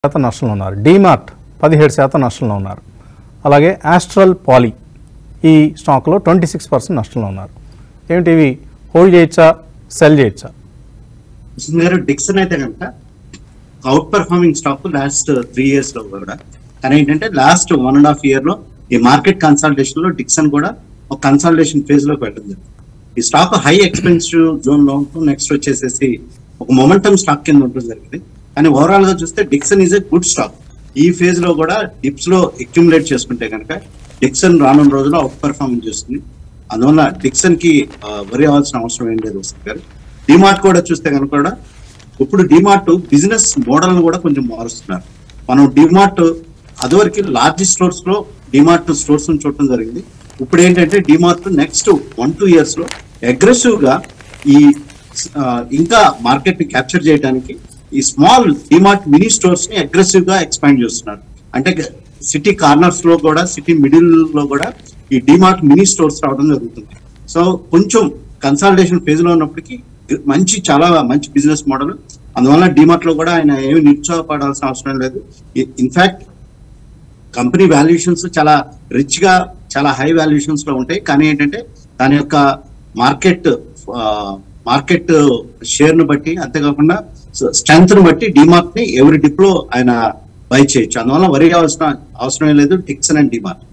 శాతం నష్టంలో ఉన్నారు డీమార్ట్ పదిహేడు శాతం నష్టంలో ఉన్నారు అలాగే ఆస్ట్రల్ పాలీ ఈ స్టాక్లో ట్వంటీ సిక్స్ పర్సెంట్ నష్టంలో ఉన్నారు ఏమిటి ఇవి హోల్డ్ చేయొచ్చా సెల్ చేయొచ్చా గారు డిక్సన్ అయితే కనుక outperforming stock last three years లో కూడా కానీ ఏంటంటే last one and half year లో ఈ మార్కెట్ కన్సల్టేషన్ లో డిక్సన్ కూడా ఒక కన్సల్టేషన్ ఫేజ్ లోకి వెళ్ళింది ఈ స్టాక్ హై ఎక్స్పెన్సివ్ జోన్ లో ఉంటుంది నెక్స్ట్ వచ్చేసేసి ఒక మొమెంటమ్ స్టాక్ కింద ఉంటుంది జరిగింది కానీ ఓవరాల్ గా చూస్తే Dixon is a good stock ఈ ఫేజ్ లో కూడా డిప్స్ లో అక్యుములేట్ చేసుకుంటే కనుక డిక్సన్ రానున్న రోజుల్లో అవుట్ పర్ఫార్మెన్స్ చేస్తుంది అందువల్ల డిక్సన్ కి వరి అవ్వాల్సిన అవసరం ఏం లేదు వస్తుంది గారు డిమార్ట్ కూడా చూస్తే కనుక కూడా ఇప్పుడు డిమార్ట్ బిజినెస్ మోడల్ కూడా కొంచెం మారుస్తున్నారు మనం డిమార్ట్ అదివరకు లార్జ్ స్టోర్స్ లో డిమార్ట్ స్టోర్స్ చూడటం జరిగింది ఇప్పుడు ఏంటంటే DMart next one two years లో అగ్రెసివ్ గా ఈ ఆ, ఇంకా మార్కెట్ ని క్యాప్చర్ చేయడానికి ఈ స్మాల్ డిమార్ట్ మినీ స్టోర్స్ ని అగ్రెసివ్ గా ఎక్స్పాండ్ చేస్తున్నారు అంటే సిటీ కార్నర్స్ లో కూడా సిటీ మిడిల్ లో కూడా ఈ డిమార్ట్ మినీ స్టోర్స్ రావడం జరుగుతుంది సో కొంచెం కన్సల్టేషన్ ఫేజ్ లో ఉన్నప్పటికీ మంచి చాలా మంచి బిజినెస్ మోడల్ అందువల్ల డిమార్ట్ లో కూడా ఆయన ఏమి నిరుత్సాహపడాల్సిన అవసరం లేదు ఇన్ఫాక్ట్ కంపెనీ వాల్యుయేషన్స్ చాలా రిచ్ గా చాలా హై వాల్యుయేషన్స్ లో ఉంటాయి కానీ ఏంటంటే దాని యొక్క మార్కెట్ మార్కెట్ షేర్ ను బట్టి అంతేకాకుండా స్ట్రెంత్ ను బట్టి డిమార్ట్ ని ఎవరి డిప్ లో ఆయన బై చేయొచ్చు అందువల్ల వరి అవసరం అవసరం లేదు టిక్సన్ అండ్ డిమార్ట్